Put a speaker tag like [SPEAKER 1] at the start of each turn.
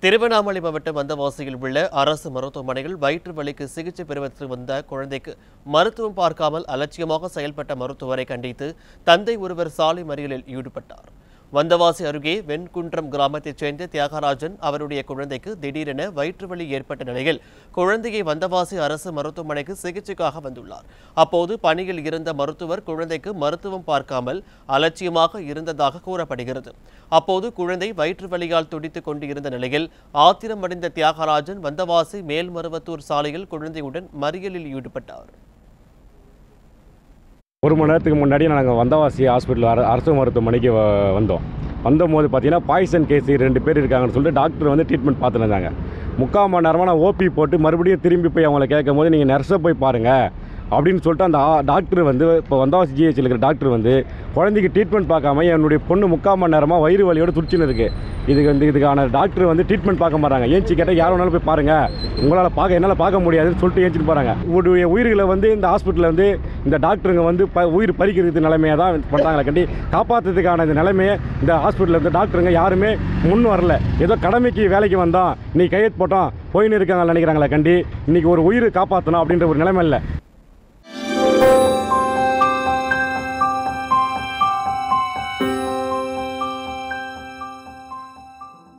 [SPEAKER 1] திருவண்ணாமலை மாவட்டம் வந்தவாசியில் உள்ள அரசு மருத்துவமனையில் வயிற்று வலிக்கு சிகிச்சை பெறுவதற்கு வந்த குழந்தைக்கு மருத்துவம் பார்க்காமல் அலட்சியமாக செயல்பட்ட மருத்துவரை கண்டித்து தந்தை ஒருவர் சாலை மறியலில் ஈடுபட்டார் வந்தவாசி அருகே வெண்குன்றம் கிராமத்தைச் சேர்ந்த தியாகராஜன் அவருடைய குழந்தைக்கு திடீரென வயிற்று வலி ஏற்பட்ட நிலையில் குழந்தையை வந்தவாசி அரசு மருத்துவமனைக்கு சிகிச்சைக்காக வந்துள்ளார் அப்போது பணியில் இருந்த மருத்துவர் குழந்தைக்கு மருத்துவம் பார்க்காமல் அலட்சியமாக இருந்ததாக கூறப்படுகிறது அப்போது குழந்தை வயிற்று வலியால் துடித்துக் கொண்டு இருந்த நிலையில் ஆத்திரமடைந்த தியாகராஜன் வந்தவாசி மேல்மருவத்தூர் சாலையில் குழந்தையுடன் மறியலில் ஈடுபட்டார்
[SPEAKER 2] ஒரு மணி நேரத்துக்கு முன்னாடி நாங்கள் வந்தவாசி ஹாஸ்பிட்டல் அர அரசு மருத்துவமனைக்கு வ- வந்தோம் வந்தபோது பார்த்தீங்கன்னா பாய்சன் கேஸ் ரெண்டு பேர் இருக்காங்கன்னு சொல்லிட்டு டாக்டர் வந்து ட்ரீட்மெண்ட் பார்த்துட்டு இருந்தாங்க முக்கால் மணி நேரமாக நான் ஓபி போட்டு மறுபடியும் திரும்பி போய் அவங்கள கேட்கும் போது நீங்கள் நர்ஸை போய் பாருங்கள் அப்படின்னு சொல்லிட்டு அந்த ஆ- டாக்டர் வந்து இப்போ வந்தவாசி ஜிஹெச்சில் இருக்கிற டாக்டர் வந்து குழந்தைக்கு ட்ரீட்மெண்ட் பார்க்காம என்னுடைய பொண்ணு முக்கால் மணி நேரமாக வயிறு வலியோட துடிச்சுன்னு இருக்குது இதுக்கு வந்து இதுக்கான டாக்டர் வந்து ட்ரீட்மெண்ட் பார்க்க மாட்டாங்க ஏஞ்சி கேட்டால் யார் வேணாலும் போய் பாருங்கள் உங்களால் பார்க்க என்னால் பார்க்க முடியாதுன்னு சொல்லிட்டு ஏஞ்சிட்டு போகிறாங்க உங்களுடைய உயிர்களை வந்து இந்த ஹாஸ்பிட்டலில் வந்து இந்த டாக்டருங்க வந்து ப உயிர் பறிக்கிறது நிலைமையை தான் பண்ணுறாங்களே கண்டி காப்பாற்றுறதுக்கான இந்த நிலைமையை இந்த ஹாஸ்பிட்டலில் இருந்த டாக்டருங்க யாருமே முன் வரல ஏதோ கடமைக்கு வேலைக்கு வந்தோம் நீ கையெழுத்து போட்டோம் போயின்னு இருக்காங்க நினைக்கிறாங்களே கண்டி இன்னைக்கு ஒரு உயிர் காப்பாற்றணும் அப்படின்ற ஒரு நிலைமை இல்லை